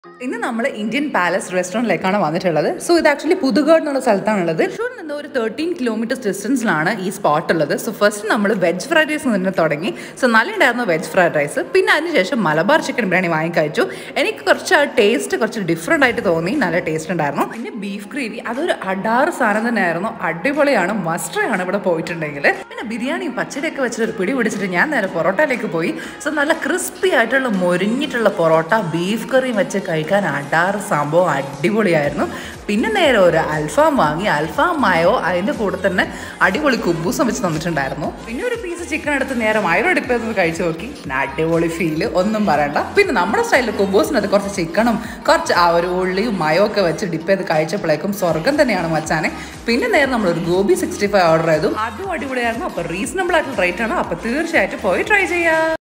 ഇന്ന് നമ്മൾ Indian palace റെസ്റ്റോറൻറ്റിലേക്കാണ് വന്നിട്ടുള്ളത് സോ ഇത് ആക്ച്വലി പുതുകാട് എന്നുള്ള സ്ഥലത്താണുള്ളത് തൃശ്ശൂരിൽ നിന്ന് ഒരു തേർട്ടീൻ കിലോമീറ്റേഴ്സ് ഡിസ്റ്റൻസിലാണ് ഈ സ്പോട്ട് ഉള്ളത് സോ ഫസ്റ്റ് നമ്മൾ വെജ് ഫ്രൈഡ് റൈസ് നിന്ന് തുടങ്ങി സോ നല്ല ഉണ്ടായിരുന്നു വെജ് ഫ്രൈഡ് റൈസ് പിന്നെ അതിനുശേഷം മലബാർ ചിക്കൻ ബിരിയാണി വാങ്ങിക്കഴിച്ചു എനിക്ക് കുറച്ച് ആ ടേസ്റ്റ് കുറച്ച് ഡിഫറെൻ്റ് ആയിട്ട് തോന്നി നല്ല ടേസ്റ്റ് ഉണ്ടായിരുന്നു പിന്നെ ബീഫ് ഗ്രേവി അതൊരു അഡാറ് സാധനം തന്നെയായിരുന്നു അടിപൊളിയാണ് മസ്റ്ററാണ് ഇവിടെ പോയിട്ടുണ്ടെങ്കിൽ പിന്നെ ബിരിയാണിയും പച്ചടിയൊക്കെ വെച്ചിട്ട് ഒരു പിടി പിടിച്ചിട്ട് ഞാൻ നേരെ പൊറോട്ടയിലേക്ക് പോയി സോ നല്ല ക്രിസ്പി ആയിട്ടുള്ള മൊരിഞ്ഞിട്ടുള്ള പൊറോട്ട ബീഫ് കറിയും വെച്ച് കഴിക്കാൻ അഡാറ് സംഭവം അടിപൊളിയായിരുന്നു പിന്നെ നേരെ ഒരു അൽഫാം വാങ്ങി അൽഫാം മായോ അതിൻ്റെ കൂടെ തന്നെ അടിപൊളി കുബൂസം വെച്ച് തന്നിട്ടുണ്ടായിരുന്നു പിന്നെ ഒരു പീസ് ചിക്കൻ എടുത്ത് നേരെ മയോ ഡിപ്പ് ചെയ്ത് കഴിച്ചു നോക്കി പിന്നെ അടിപൊളി ഫീല് ഒന്നും പറയണ്ട പിന്നെ നമ്മുടെ സ്റ്റൈലിൽ കുബൂസിനകത്ത് കുറച്ച് ചിക്കനും കുറച്ച് ആ ഒരു ഉള്ളിയും മയോ ഒക്കെ വെച്ച് ഡിപ്പ് ചെയ്ത് കഴിച്ചപ്പോഴേക്കും സ്വർഗം തന്നെയാണ് മച്ചാനെ പിന്നെ നേരെ നമ്മൾ ഒരു ഗോബി സിക്സ്റ്റി ഫൈവ് ഓർഡർ ചെയ്തു അതും അടിപൊളിയായിരുന്നു അപ്പോൾ റീസണബിൾ ആയിട്ടുള്ള റേറ്റ് ആണ് അപ്പോൾ തീർച്ചയായിട്ടും പോയി ട്രൈ ചെയ്യാം